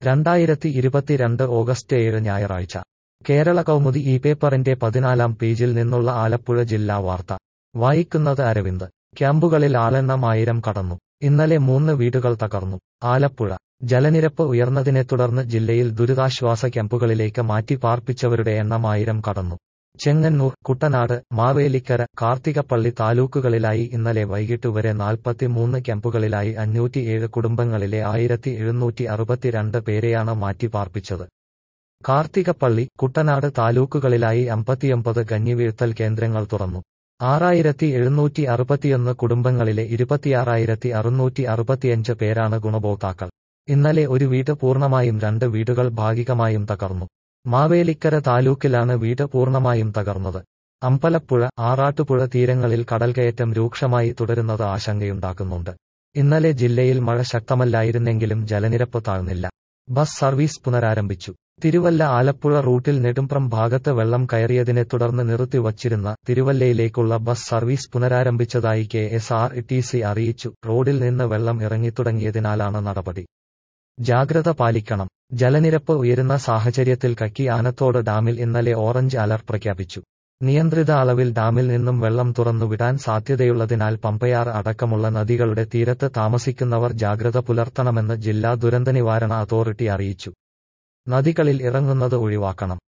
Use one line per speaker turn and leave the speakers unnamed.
രണ്ടായിരത്തി ഇരുപത്തിരണ്ട് ഓഗസ്റ്റ് ഏഴ് ഞായറാഴ്ച കേരള കൗമുദി ഈ പേപ്പറിന്റെ പതിനാലാം പേജിൽ നിന്നുള്ള ആലപ്പുഴ ജില്ലാ വാർത്ത വായിക്കുന്നത് അരവിന്ദ് ക്യാമ്പുകളിൽ ആളെണ്ണം ആയിരം കടന്നു ഇന്നലെ മൂന്ന് വീടുകൾ തകർന്നു ആലപ്പുഴ ജലനിരപ്പ് ഉയർന്നതിനെ തുടർന്ന് ജില്ലയിൽ ദുരിതാശ്വാസ ക്യാമ്പുകളിലേക്ക് മാറ്റി പാർപ്പിച്ചവരുടെ എണ്ണം ആയിരം കടന്നു ചെങ്ങന്നൂർ കുട്ടനാട് മാവേലിക്കര കാർത്തികപ്പള്ളി താലൂക്കുകളിലായി ഇന്നലെ വൈകിട്ട് വരെ നാൽപ്പത്തിമൂന്ന് ക്യാമ്പുകളിലായി അഞ്ഞൂറ്റിയേഴ് കുടുംബങ്ങളിലെ ആയിരത്തി എഴുന്നൂറ്റി അറുപത്തിരണ്ട് പേരെയാണ് മാറ്റി പാർപ്പിച്ചത് കാർത്തികപ്പള്ളി കുട്ടനാട് താലൂക്കുകളിലായി അമ്പത്തിയൊമ്പത് കഞ്ഞിവീഴ്ത്തൽ കേന്ദ്രങ്ങൾ തുറന്നു ആറായിരത്തി എഴുന്നൂറ്റി അറുപത്തിയൊന്ന് കുടുംബങ്ങളിലെ ഇരുപത്തിയാറായിരത്തി അറുന്നൂറ്റി അറുപത്തിയഞ്ച് പേരാണ് ഗുണഭോക്താക്കൾ ഇന്നലെ ഒരു വീട് പൂർണ്ണമായും രണ്ട് വീടുകൾ ഭാഗികമായും തകർന്നു മാവേലിക്കര താലൂക്കിലാണ് വീട് പൂർണ്ണമായും തകർന്നത് അമ്പലപ്പുഴ ആറാട്ടുപുഴ തീരങ്ങളിൽ കടൽകയറ്റം രൂക്ഷമായി തുടരുന്നത് ആശങ്കയുണ്ടാക്കുന്നുണ്ട് ഇന്നലെ ജില്ലയിൽ മഴ ശക്തമല്ലായിരുന്നെങ്കിലും ജലനിരപ്പ് താഴ്ന്നില്ല ബസ് സർവീസ് പുനരാരംഭിച്ചു തിരുവല്ല ആലപ്പുഴ റൂട്ടിൽ നെടുമ്പ്രം ഭാഗത്ത് വെള്ളം കയറിയതിനെ തുടർന്ന് നിർത്തിവച്ചിരുന്ന തിരുവല്ലയിലേക്കുള്ള ബസ് സർവീസ് പുനരാരംഭിച്ചതായി K S R T C അറിയിച്ചു റോഡിൽ നിന്ന് വെള്ളം ഇറങ്ങിത്തുടങ്ങിയതിനാലാണ് നടപടി ജാഗ്രത പാലിക്കണം ജലനിരപ്പ് ഉയരുന്ന സാഹചര്യത്തിൽ കക്കി ആനത്തോട് ഡാമിൽ ഇന്നലെ ഓറഞ്ച് അലർട്ട് പ്രഖ്യാപിച്ചു നിയന്ത്രിത അളവിൽ ഡാമിൽ നിന്നും വെള്ളം തുറന്നുവിടാൻ സാധ്യതയുള്ളതിനാൽ പമ്പയാർ അടക്കമുള്ള നദികളുടെ തീരത്ത് താമസിക്കുന്നവർ ജാഗ്രത പുലർത്തണമെന്ന് ജില്ലാ ദുരന്തനിവാരണ അതോറിറ്റി അറിയിച്ചു നദികളിൽ ഇറങ്ങുന്നത് ഒഴിവാക്കണം